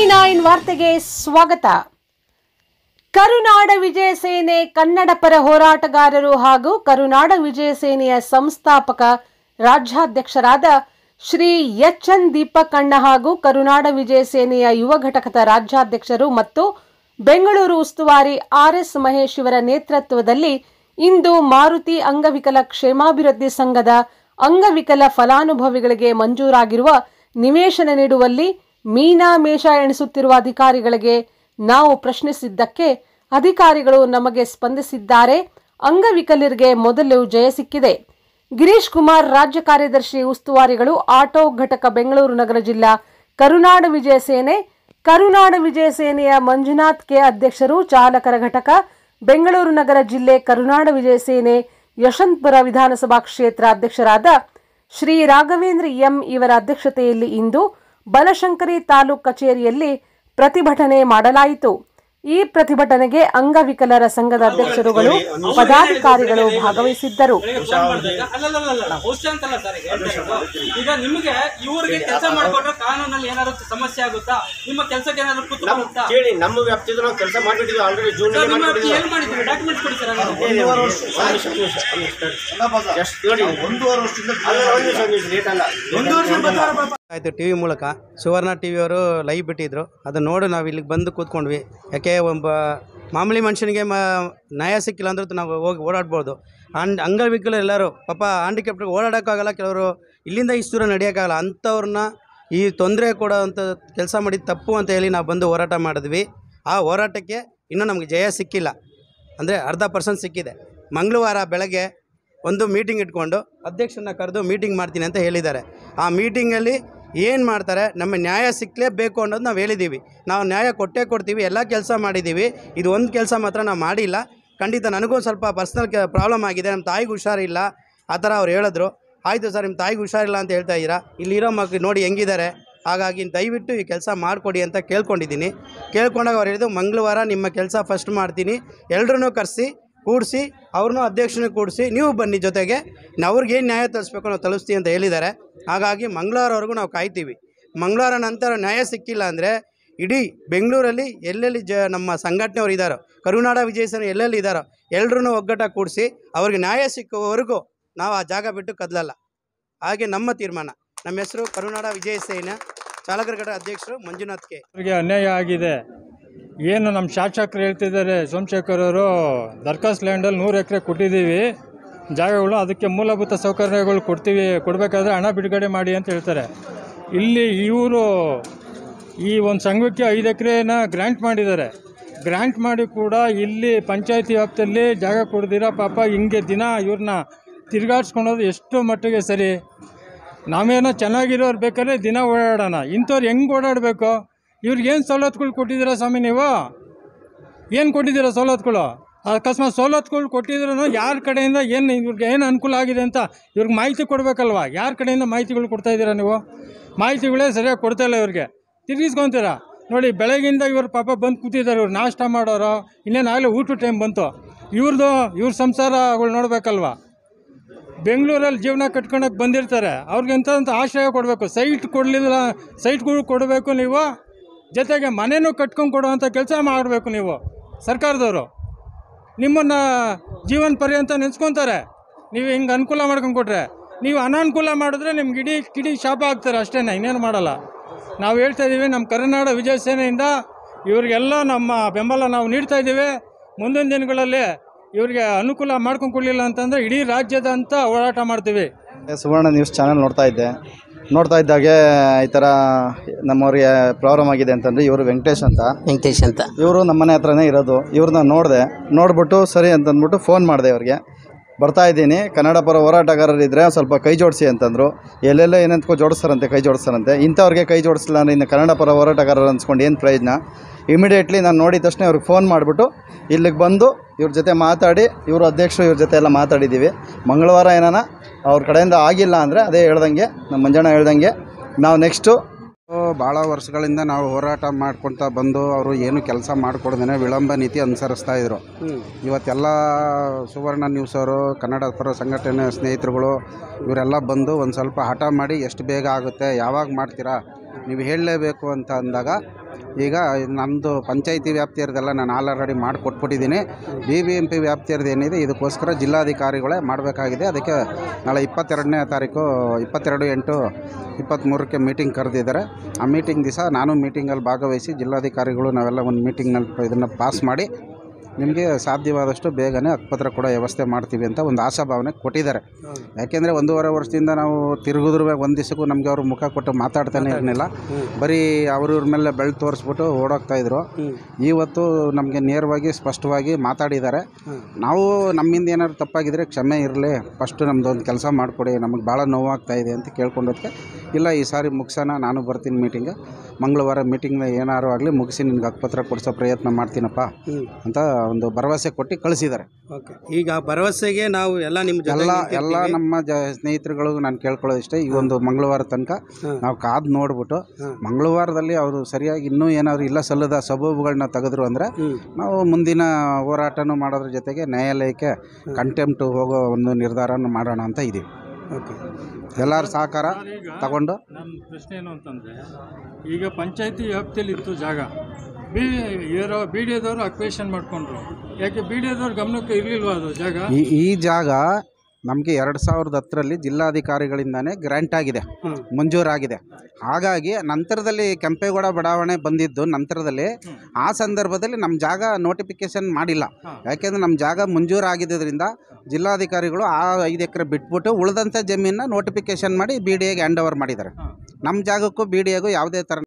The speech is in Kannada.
ನೈನ್ ವಾರ್ತೆಗೆ ಸ್ವಾಗತ ಕರುನಾಡ ವಿಜಯ ಸೇನೆ ಕನ್ನಡ ಪರ ಹೋರಾಟಗಾರರು ಹಾಗೂ ಕರುನಾಡ ವಿಜಯ ಸೇನೆಯ ಸಂಸ್ಥಾಪಕ ರಾಜ್ಯಾಧ್ಯಕ್ಷರಾದ ಶ್ರೀ ಎಚ್ ಎನ್ ದೀಪಕಣ್ಣ ಹಾಗೂ ಕರುನಾಡ ವಿಜಯ ಸೇನೆಯ ಯುವ ಘಟಕದ ರಾಜ್ಯಾಧ್ಯಕ್ಷರು ಮತ್ತು ಬೆಂಗಳೂರು ಉಸ್ತುವಾರಿ ಆರ್ಎಸ್ ಮಹೇಶ್ ಇವರ ನೇತೃತ್ವದಲ್ಲಿ ಇಂದು ಮಾರುತಿ ಅಂಗವಿಕಲ ಕ್ಷೇಮಾಭಿವೃದ್ಧಿ ಸಂಘದ ಅಂಗವಿಕಲ ಫಲಾನುಭವಿಗಳಿಗೆ ಮಂಜೂರಾಗಿರುವ ನಿವೇಶನ ನೀಡುವಲ್ಲಿ ಮೀನಾ ಮೇಷ ಎಣಿಸುತ್ತಿರುವ ಅಧಿಕಾರಿಗಳಿಗೆ ನಾವು ಪ್ರಶ್ನಿಸಿದ್ದಕ್ಕೆ ಅಧಿಕಾರಿಗಳು ನಮಗೆ ಸ್ಪಂದಿಸಿದ್ದಾರೆ ಅಂಗವಿಕಲರಿಗೆ ಮೊದಲು ಜಯ ಸಿಕ್ಕಿದೆ ಗಿರೀಶ್ ಕುಮಾರ್ ರಾಜ್ಯ ಕಾರ್ಯದರ್ಶಿ ಉಸ್ತುವಾರಿಗಳು ಆಟೋ ಘಟಕ ಬೆಂಗಳೂರು ನಗರ ಜಿಲ್ಲಾ ಕರುನಾಡ ವಿಜಯ ಸೇನೆ ಕರುನಾಡ ವಿಜಯ ಸೇನೆಯ ಮಂಜುನಾಥ್ ಕೆ ಅಧ್ಯಕ್ಷರು ಚಾಲಕರ ಘಟಕ ಬೆಂಗಳೂರು ನಗರ ಜಿಲ್ಲೆ ಕರುನಾಡ ವಿಜಯ ಸೇನೆ ಯಶವಂತಪುರ ವಿಧಾನಸಭಾ ಕ್ಷೇತ್ರ ಅಧ್ಯಕ್ಷರಾದ ಶ್ರೀ ರಾಘವೇಂದ್ರ ಎಂ ಇವರ ಅಧ್ಯಕ್ಷತೆಯಲ್ಲಿ ಇಂದು ಬನಶಂಕರಿ ತಾಲೂಕ್ ಕಚೇರಿಯಲ್ಲಿ ಪ್ರತಿಭಟನೆ ಮಾಡಲಾಯಿತು ಈ ಪ್ರತಿಭಟನೆಗೆ ಅಂಗವಿಕಲರ ಸಂಘದ ಅಧ್ಯಕ್ಷರುಗಳು ಪದಾಧಿಕಾರಿಗಳು ಭಾಗವಹಿಸಿದ್ದರು ಅಲ್ಲಲ್ಲಲ್ಲ ಔಷಧಿ ಅಂತಲ್ಲ ಸರ್ ಈಗ ಹೇಳ್ತಾ ಇರೋದು. ಈಗ ನಿಮಗೆ ಇವ್ರಿಗೆ ಕೆಲಸ ಮಾಡ್ಕೊಟ್ರೆ ಕಾನೂನಲ್ಲಿ ಏನಾದ್ರು ಸಮಸ್ಯೆ ಆಗುತ್ತಾ ನಿಮ್ಮ ಕೆಲಸಕ್ಕೆ ಏನಾದ್ರು ಕುತ್ತು ಬರುತ್ತಾ ಕೇಳಿ ನಮ್ಮ ವ್ಯಾಪ್ತಿದು ನಾವು ಕೆಲಸ ಮಾಡಿಬಿಟ್ಟಿದ್ವಿ ಆಲ್ರೆಡಿ ಜೂನ್ ಸರ್, ನಿಮ್ಮ ಏನ್ ಮಾಡಿದ್ದೀವಿ ಡಾಕ್ಯುಮೆಂಟ್ಸ್ ಕೊಡಿ ಸರ್ ಹಾಗಾದ್ರೆ. ಎಷ್ಟು ನೋಡಿ ಒಂದೂವರೆ ವರ್ಷದಿಂದ ಅಲ್ಲ ಒಂದು ನಿಮಿಷ ಒಂದು ನಿಮಿಷ ಲೇಟ್ ಅಲ್ಲ ಆಯಿತು ಟಿ ವಿ ಮೂಲಕ ಸುವರ್ಣ ಟಿ ವಿಯವರು ಲೈವ್ ಬಿಟ್ಟಿದ್ರು ಅದನ್ನು ನೋಡಿ ನಾವು ಇಲ್ಲಿಗೆ ಬಂದು ಕೂತ್ಕೊಂಡ್ವಿ ಯಾಕೆ ಒಬ್ಬ ಮಾಮೂಲಿ ಮನುಷ್ಯನಿಗೆ ಮ ನ್ಯಾಯ ಸಿಕ್ಕಿಲ್ಲ ಅಂದ್ರೂ ನಾವು ಹೋಗಿ ಓಡಾಡ್ಬೋದು ಅಂಡ್ ಅಂಗವಿಕಲರು ಎಲ್ಲರೂ ಪಾಪ ಹ್ಯಾಂಡಿಕ್ಯಾಪ್ಟ್ರಿಗೆ ಓಡಾಡೋಕ್ಕಾಗಲ್ಲ ಕೆಲವರು ಇಲ್ಲಿಂದ ಇಷ್ಟು ದೂರ ನಡೆಯೋಕ್ಕಾಗಲ್ಲ ಅಂಥವ್ರನ್ನ ಈ ತೊಂದರೆ ಕೊಡೋವಂಥ ಕೆಲಸ ಮಾಡಿದ ತಪ್ಪು ಅಂತ ಹೇಳಿ ನಾವು ಬಂದು ಹೋರಾಟ ಮಾಡಿದ್ವಿ ಆ ಹೋರಾಟಕ್ಕೆ ಇನ್ನೂ ನಮಗೆ ಜಯ ಸಿಕ್ಕಿಲ್ಲ ಅಂದರೆ ಅರ್ಧ ಪರ್ಸೆಂಟ್ ಸಿಕ್ಕಿದೆ ಮಂಗಳವಾರ ಬೆಳಗ್ಗೆ ಒಂದು ಮೀಟಿಂಗ್ ಇಟ್ಕೊಂಡು ಅಧ್ಯಕ್ಷರನ್ನ ಕರೆದು ಮೀಟಿಂಗ್ ಮಾಡ್ತೀನಿ ಅಂತ ಹೇಳಿದ್ದಾರೆ ಆ ಮೀಟಿಂಗಲ್ಲಿ ಏನು ಮಾಡ್ತಾರೆ ನಮ್ಮ ನ್ಯಾಯ ಸಿಕ್ಕಲೇಬೇಕು ಅನ್ನೋದು ನಾವು ಹೇಳಿದ್ದೀವಿ ನಾವು ನ್ಯಾಯ ಕೊಟ್ಟೇ ಕೊಡ್ತೀವಿ ಎಲ್ಲ ಕೆಲಸ ಮಾಡಿದ್ದೀವಿ ಇದು ಒಂದು ಕೆಲಸ ಮಾತ್ರ ನಾವು ಮಾಡಿಲ್ಲ ಖಂಡಿತ ನನಗೂ ಸ್ವಲ್ಪ ಪರ್ಸ್ನಲ್ ಕೆ ಪ್ರಾಬ್ಲಮ್ ಆಗಿದೆ ನಮ್ಮ ತಾಯಿಗೆ ಹುಷಾರಿಲ್ಲ ಆ ಥರ ಅವ್ರು ಹೇಳಿದ್ರು ಆಯಿತು ಸರ್ ನಿಮ್ಮ ತಾಯಿಗೆ ಹುಷಾರಿಲ್ಲ ಅಂತ ಹೇಳ್ತಾ ಇದ್ದೀರಾ ಇಲ್ಲಿರೋ ಮಕ್ಕಳು ನೋಡಿ ಹೆಂಗಿದ್ದಾರೆ ಹಾಗಾಗಿ ದಯವಿಟ್ಟು ಈ ಕೆಲಸ ಮಾಡಿಕೊಡಿ ಅಂತ ಕೇಳ್ಕೊಂಡಿದ್ದೀನಿ ಕೇಳ್ಕೊಂಡಾಗ ಅವ್ರು ಹೇಳಿದ್ರು ಮಂಗಳವಾರ ನಿಮ್ಮ ಕೆಲಸ ಫಸ್ಟ್ ಮಾಡ್ತೀನಿ ಎಲ್ರೂ ಕರೆಸಿ ಕೂಡಿಸಿ ಅವ್ರನ್ನೂ ಅಧ್ಯಕ್ಷನ ಕೂಡಿಸಿ ನೀವು ಬನ್ನಿ ಜೊತೆಗೆ ನಾವು ಅವ್ರಿಗೆ ಏನು ನ್ಯಾಯ ತಲಿಸ್ಬೇಕು ನಾವು ತಲಿಸ್ತೀವಿ ಅಂತ ಹೇಳಿದ್ದಾರೆ ಹಾಗಾಗಿ ಮಂಗಳವಾರವರೆಗೂ ನಾವು ಕಾಯ್ತೀವಿ ಮಂಗಳವಾರ ನಂತರ ನ್ಯಾಯ ಸಿಕ್ಕಿಲ್ಲ ಅಂದರೆ ಇಡೀ ಬೆಂಗಳೂರಲ್ಲಿ ಎಲ್ಲೆಲ್ಲಿ ಜ ನಮ್ಮ ಸಂಘಟನೆಯವರು ಇದ್ದಾರೋ ಕರುನಾಡ ವಿಜಯ ಸೇನೆ ಎಲ್ಲೆಲ್ಲಿ ಇದ್ದಾರೋ ಎಲ್ಲರೂ ಒಗ್ಗಟ್ಟಾಗಿ ಕೂಡಿಸಿ ಅವ್ರಿಗೆ ನ್ಯಾಯ ಸಿಕ್ಕುವವರೆಗೂ ನಾವು ಆ ಜಾಗ ಬಿಟ್ಟು ಕದಲಲ್ಲ ಹಾಗೆ ನಮ್ಮ ತೀರ್ಮಾನ ನಮ್ಮ ಹೆಸರು ಕರುನಾಡ ವಿಜಯ ಸೇನೆ ಚಾಲಕರ ಘಟಕ ಅಧ್ಯಕ್ಷರು ಮಂಜುನಾಥ್ ಕೆ ಅವರಿಗೆ ಅನ್ಯಾಯ ಆಗಿದೆ ಏನು ನಮ್ಮ ಶಾಸಕರು ಹೇಳ್ತಿದ್ದಾರೆ ಸೋಮಶೇಖರ್ ಅವರು ದರ್ಖಾಸ್ ಲ್ಯಾಂಡಲ್ಲಿ ನೂರು ಎಕರೆ ಕೊಟ್ಟಿದ್ದೀವಿ ಜಾಗಗಳು ಅದಕ್ಕೆ ಮೂಲಭೂತ ಸೌಕರ್ಯಗಳು ಕೊಡ್ತೀವಿ ಕೊಡಬೇಕಾದ್ರೆ ಹಣ ಬಿಡುಗಡೆ ಮಾಡಿ ಅಂತ ಹೇಳ್ತಾರೆ ಇಲ್ಲಿ ಇವರು ಈ ಒಂದು ಸಂಘಕ್ಕೆ ಐದು ಎಕರೆನ ಗ್ರ್ಯಾಂಟ್ ಮಾಡಿದ್ದಾರೆ ಗ್ರ್ಯಾಂಟ್ ಮಾಡಿ ಕೂಡ ಇಲ್ಲಿ ಪಂಚಾಯತಿ ವ್ಯಾಪ್ತಿಯಲ್ಲಿ ಜಾಗ ಕೊಡ್ದಿರ ಪಾಪ ಹಿಂಗೆ ದಿನ ಇವ್ರನ್ನ ತಿರುಗಾಡ್ಸ್ಕೊಳೋದು ಎಷ್ಟು ಮಟ್ಟಿಗೆ ಸರಿ ನಾವೇನೋ ಚೆನ್ನಾಗಿರೋರು ಬೇಕಾದ್ರೆ ದಿನ ಓಡಾಡೋಣ ಇಂಥವ್ರು ಹೆಂಗೆ ಓಡಾಡಬೇಕು ಇವ್ರಿಗೆ ಏನು ಸವಲತ್ತುಗಳು ಕೊಟ್ಟಿದ್ದೀರಾ ಸ್ವಾಮಿ ನೀವು ಏನು ಕೊಟ್ಟಿದ್ದೀರಾ ಸವಲತ್ತುಗಳು ಅಕಸ್ಮಾತ್ ಸವಲತ್ತುಗಳು ಕೊಟ್ಟಿದ್ರು ಯಾರ ಕಡೆಯಿಂದ ಏನು ಇವ್ರಿಗೆ ಏನು ಅನುಕೂಲ ಆಗಿದೆ ಅಂತ ಇವ್ರಿಗೆ ಮಾಹಿತಿ ಕೊಡಬೇಕಲ್ವ ಯಾರ ಕಡೆಯಿಂದ ಮಾಹಿತಿಗಳು ಕೊಡ್ತಾ ಇದ್ದೀರಾ ನೀವು ಮಾಹಿತಿಗಳೇ ಸರಿಯಾಗಿ ಕೊಡ್ತಾ ಇಲ್ಲ ಇವ್ರಿಗೆ ತಿರುಗಿಸ್ಕೊತೀರಾ ನೋಡಿ ಬೆಳಗಿಂದ ಇವ್ರು ಪಾಪ ಬಂದು ಕೂತಿದ್ದಾರೆ ಇವ್ರು ನಾಷ್ಟ ಮಾಡೋರು ಇನ್ನೇನು ಆಗಲೇ ಊಟ ಟೈಮ್ ಬಂತು ಇವ್ರದ್ದು ಇವ್ರ ಸಂಸಾರಗಳು ನೋಡಬೇಕಲ್ವಾ ಬೆಂಗಳೂರಲ್ಲಿ ಜೀವನ ಕಟ್ಕೊಳಕ್ಕೆ ಬಂದಿರ್ತಾರೆ ಅವ್ರಿಗೆ ಎಂಥಂಥ ಆಶ್ರಯ ಕೊಡಬೇಕು ಸೈಟ್ ಕೊಡಲಿಲ್ಲ ಸೈಟ್ಗಳು ಕೊಡಬೇಕು ನೀವು ಜೊತೆಗೆ ಮನೆನೂ ಕಟ್ಕೊಂಡು ಕೊಡುವಂಥ ಕೆಲಸ ಮಾಡಬೇಕು ನೀವು ಸರ್ಕಾರದವರು ನಿಮ್ಮನ್ನು ಜೀವನ ಪರ್ಯಂತ ನೆನೆಸ್ಕೊತಾರೆ ನೀವು ಹಿಂಗೆ ಅನುಕೂಲ ಮಾಡ್ಕೊಂಡು ಕೊಟ್ರೆ ನೀವು ಅನಾನುಕೂಲ ಮಾಡಿದ್ರೆ ನಿಮ್ಗೆ ಇಡೀ ಕಿಡಿ ಶಾಪ ಆಗ್ತಾರೆ ಅಷ್ಟೇ ಇನ್ನೇನು ಮಾಡಲ್ಲ ನಾವು ಹೇಳ್ತಾ ಇದ್ದೀವಿ ನಮ್ಮ ಕರುನಾಡ ವಿಜಯ ಸೇನೆಯಿಂದ ಇವರಿಗೆಲ್ಲ ನಮ್ಮ ಬೆಂಬಲ ನಾವು ನೀಡ್ತಾ ಇದ್ದೀವಿ ಮುಂದಿನ ದಿನಗಳಲ್ಲಿ ಇವರಿಗೆ ಅನುಕೂಲ ಮಾಡ್ಕೊಂಡು ಕೊಡಲಿಲ್ಲ ಅಂತಂದರೆ ಇಡೀ ರಾಜ್ಯದಂತ ಹೋರಾಟ ಮಾಡ್ತೀವಿ ಸುವರ್ಣ ನ್ಯೂಸ್ ಚಾನಲ್ ನೋಡ್ತಾ ಇದ್ದೆ ನೋಡ್ತಾ ಇದ್ದಾಗೆ ಈ ಥರ ನಮ್ಮವ್ರಿಗೆ ಪ್ರಾಬ್ಲಮ್ ಆಗಿದೆ ಅಂತಂದರೆ ಇವರು ವೆಂಕಟೇಶ್ ಅಂತ ವೆಂಕಟೇಶ್ ಅಂತ ಇವರು ನಮ್ಮನೆ ಹತ್ರನೇ ಇರೋದು ಇವ್ರನ್ನ ನೋಡಿದೆ ನೋಡ್ಬಿಟ್ಟು ಸರಿ ಅಂತಂದ್ಬಿಟ್ಟು ಫೋನ್ ಮಾಡಿದೆ ಅವ್ರಿಗೆ ಬರ್ತಾ ಇದ್ದೀನಿ ಕನ್ನಡ ಪರ ಹೋರಾಟಗಾರರಿದ್ದರೆ ಸ್ವಲ್ಪ ಕೈ ಜೋಡಿಸಿ ಅಂತಂದರು ಎಲ್ಲೆಲ್ಲೋ ಏನಂತಕೋ ಜೋಡಿಸ್ತಾರಂತೆ ಕೈ ಜೋಡಿಸ್ತಾರಂತೆ ಇಂಥವ್ರಿಗೆ ಕೈ ಜೋಡಿಸಲಿಲ್ಲ ಅಂದರೆ ಇನ್ನು ಕನ್ನಡ ಪರ ಹೋರಾಟಗಾರರು ಅನ್ಸ್ಕೊಂಡು ಏನು ಪ್ರಯೋಜನ ಇಮಿಡಿಯೇಟ್ಲಿ ನಾನು ನೋಡಿದ ತಕ್ಷಣ ಅವ್ರಿಗೆ ಫೋನ್ ಮಾಡಿಬಿಟ್ಟು ಇಲ್ಲಿಗೆ ಬಂದು ಇವ್ರ ಜೊತೆ ಮಾತಾಡಿ ಇವರು ಅಧ್ಯಕ್ಷರು ಇವ್ರ ಜೊತೆ ಎಲ್ಲ ಮಾತಾಡಿದ್ದೀವಿ ಮಂಗಳವಾರ ಏನಾನ ಅವ್ರ ಕಡೆಯಿಂದ ಆಗಿಲ್ಲ ಅಂದರೆ ಅದೇ ಹೇಳ್ದಂಗೆ ನಮ್ಮ ಮಂಜಣ್ಣ ಹೇಳ್ದಂಗೆ ನಾವು ನೆಕ್ಸ್ಟು ಭಾಳ ವರ್ಷಗಳಿಂದ ನಾವು ಹೋರಾಟ ಮಾಡ್ಕೊಳ್ತಾ ಬಂದು ಅವರು ಏನು ಕೆಲಸ ಮಾಡಿಕೊಡ್ದೇನೆ ವಿಳಂಬ ನೀತಿ ಅನುಸರಿಸ್ತಾ ಇದ್ರು ಇವತ್ತೆಲ್ಲ ಸುವರ್ಣ ನ್ಯೂಸ್ ಅವರು ಕನ್ನಡ ಪರ ಸಂಘಟನೆ ಸ್ನೇಹಿತರುಗಳು ಇವರೆಲ್ಲ ಬಂದು ಒಂದು ಸ್ವಲ್ಪ ಹಠ ಮಾಡಿ ಎಷ್ಟು ಬೇಗ ಆಗುತ್ತೆ ಯಾವಾಗ ಮಾಡ್ತೀರಾ ನೀವು ಹೇಳಲೇಬೇಕು ಅಂತ ಅಂದಾಗ ಈಗ ನಮ್ಮದು ಪಂಚಾಯಿತಿ ವ್ಯಾಪ್ತಿಯರ್ದೆಲ್ಲ ನಾನು ಆಲ್ರೆಡಿ ಮಾಡಿ ಕೊಟ್ಬಿಟ್ಟಿದ್ದೀನಿ ಬಿ ಬಿ ಎಂ ಪಿ ವ್ಯಾಪ್ತಿಯರ್ದು ಏನಿದೆ ಇದಕ್ಕೋಸ್ಕರ ಜಿಲ್ಲಾಧಿಕಾರಿಗಳೇ ಮಾಡಬೇಕಾಗಿದೆ ಅದಕ್ಕೆ ನಾಳೆ ಇಪ್ಪತ್ತೆರಡನೇ ತಾರೀಕು ಇಪ್ಪತ್ತೆರಡು ಎಂಟು ಇಪ್ಪತ್ತ್ಮೂರಕ್ಕೆ ಮೀಟಿಂಗ್ ಕರೆದಿದ್ದಾರೆ ಆ ಮೀಟಿಂಗ್ ದಿವಸ ನಾನು ಮೀಟಿಂಗಲ್ಲಿ ಭಾಗವಹಿಸಿ ಜಿಲ್ಲಾಧಿಕಾರಿಗಳು ನಾವೆಲ್ಲ ಒಂದು ಮೀಟಿಂಗ್ನಲ್ಲಿ ಇದನ್ನು ಪಾಸ್ ಮಾಡಿ ನಿಮಗೆ ಸಾಧ್ಯವಾದಷ್ಟು ಬೇಗನೆ ಹಕ್ಕುಪತ್ರ ಕೊಡೋ ವ್ಯವಸ್ಥೆ ಮಾಡ್ತೀವಿ ಅಂತ ಒಂದು ಆಶಾಭಾವನೆ ಕೊಟ್ಟಿದ್ದಾರೆ ಯಾಕೆಂದರೆ ಒಂದೂವರೆ ವರ್ಷದಿಂದ ನಾವು ತಿರುಗಿದ್ರು ಒಂದು ದಿವಸಕ್ಕೂ ನಮಗೆ ಅವರು ಮುಖ ಕೊಟ್ಟು ಮಾತಾಡ್ತಾನೆ ಇರಲಿಲ್ಲ ಬರೀ ಅವ್ರವ್ರ ಮೇಲೆ ಬೆಳ್ ತೋರಿಸ್ಬಿಟ್ಟು ಓಡೋಗ್ತಾ ಇದ್ರು ಇವತ್ತು ನಮಗೆ ನೇರವಾಗಿ ಸ್ಪಷ್ಟವಾಗಿ ಮಾತಾಡಿದ್ದಾರೆ ನಾವು ನಮ್ಮಿಂದ ಏನಾದ್ರು ತಪ್ಪಾಗಿದ್ರೆ ಕ್ಷಮೆ ಇರಲಿ ಫಸ್ಟು ನಮ್ಮದು ಒಂದು ಕೆಲಸ ಮಾಡಿಕೊಡಿ ನಮಗೆ ಭಾಳ ನೋವಾಗ್ತಾ ಇದೆ ಅಂತ ಕೇಳ್ಕೊಂಡೋದಕ್ಕೆ ಇಲ್ಲ ಈ ಸಾರಿ ಮುಗಿಸೋಣ ನಾನು ಬರ್ತೀನಿ ಮೀಟಿಂಗ್ ಮಂಗಳವಾರ ಮೀಟಿಂಗ್ನ ಏನಾರು ಆಗಲಿ ಮುಗಿಸಿ ನಿನ್ಗೆ ಹಕ್ಕುಪತ್ರ ಕೊಡಿಸೋ ಪ್ರಯತ್ನ ಮಾಡ್ತೀನಪ್ಪ ಅಂತ ಒಂದು ಭರವಸೆ ಕೊಟ್ಟು ಕಳಿಸಿದ್ದಾರೆ ಓಕೆ ಈಗ ಭರವಸೆಗೆ ನಾವು ಎಲ್ಲ ನಿಮ್ಮ ಜೊತೆ ಎಲ್ಲ ನಿಂತಿರ್ತೀವಿ. ಎಲ್ಲ ನಮ್ಮ ಜ ಸ್ನೇಹಿತರುಗಳಿಗೂ ನಾನು ಕೇಳ್ಕೊಳ್ಳೋದು ಇಷ್ಟೇ ಈ ಒಂದು ಮಂಗಳವಾರ ತನಕ ನಾವು ಕಾದು ನೋಡ್ಬಿಟ್ಟು ಮಂಗಳವಾರದಲ್ಲಿ ಅವರು ಸರಿಯಾಗಿ ಇನ್ನೂ ಏನಾದ್ರು ಇಲ್ಲ ಸಲ್ಲದ ಸಬೂಬುಗಳನ್ನ ತೆಗೆದ್ರು ಅಂದರೆ ನಾವು ಮುಂದಿನ ಹೋರಾಟನೂ ಮಾಡೋದ್ರ ಜೊತೆಗೆ ನ್ಯಾಯಾಲಯಕ್ಕೆ ಕಂಟೆಂಪ್ಟು ಹೋಗೋ ಒಂದು ನಿರ್ಧಾರನ ಮಾಡೋಣ ಅಂತ ಇದ್ದೀವಿ ಓಕೆ ಎಲ್ಲರ ಸಹಕಾರ ತಗೊಂಡು ನನ್ನ ಪ್ರಶ್ನೆ ಏನು ಅಂತಂದರೆ ಈಗ ಪಂಚಾಯತಿ ವ್ಯಾಪ್ತಿಯಲ್ಲಿ ಇತ್ತು ಜಾಗ ಬಿ ಇರೋ ಬಿ ಡಿ ಎದವರು ಅಕ್ವೇಷನ್ ಮಾಡಿಕೊಂಡ್ರು ಯಾಕೆ ಬಿ ಡಿ ಎದವ್ರ ಗಮನಕ್ಕೆ ಇರಲಿಲ್ವಾ ಅದು ಜಾಗ ಈ ಈ ಜಾಗ ನಮಗೆ ಎರಡು ಸಾವಿರದ ಹತ್ತರಲ್ಲಿ ಜಿಲ್ಲಾಧಿಕಾರಿಗಳಿಂದಾನೇ ಗ್ರ್ಯಾಂಟ್ ಆಗಿದೆ ಮಂಜೂರಾಗಿದೆ ಹಾಗಾಗಿ ನಂತರದಲ್ಲಿ ಕೆಂಪೇಗೌಡ ಬಡಾವಣೆ ಬಂದಿದ್ದು ನಂತರದಲ್ಲಿ ಆ ಸಂದರ್ಭದಲ್ಲಿ ನಮ್ಮ ಜಾಗ ನೋಟಿಫಿಕೇಶನ್ ಮಾಡಿಲ್ಲ ಯಾಕೆಂದರೆ ನಮ್ಮ ಜಾಗ ಮಂಜೂರಾಗಿದ್ದರಿಂದ ಜಿಲ್ಲಾಧಿಕಾರಿಗಳು ಆ ಐದು ಎಕರೆ ಬಿಟ್ಬಿಟ್ಟು ಉಳಿದಂಥ ಜಮೀನನ್ನ ನೋಟಿಫಿಕೇಶನ್ ಮಾಡಿ ಬಿ ಡಿ ಎಗೆ ಹ್ಯಾಂಡ್ ಓವರ್ ಮಾಡಿದ್ದಾರೆ ನಮ್ಮ ಜಾಗಕ್ಕೂ ಬಿ ಡಿ ಎಗೂ ಯಾವುದೇ ಥರ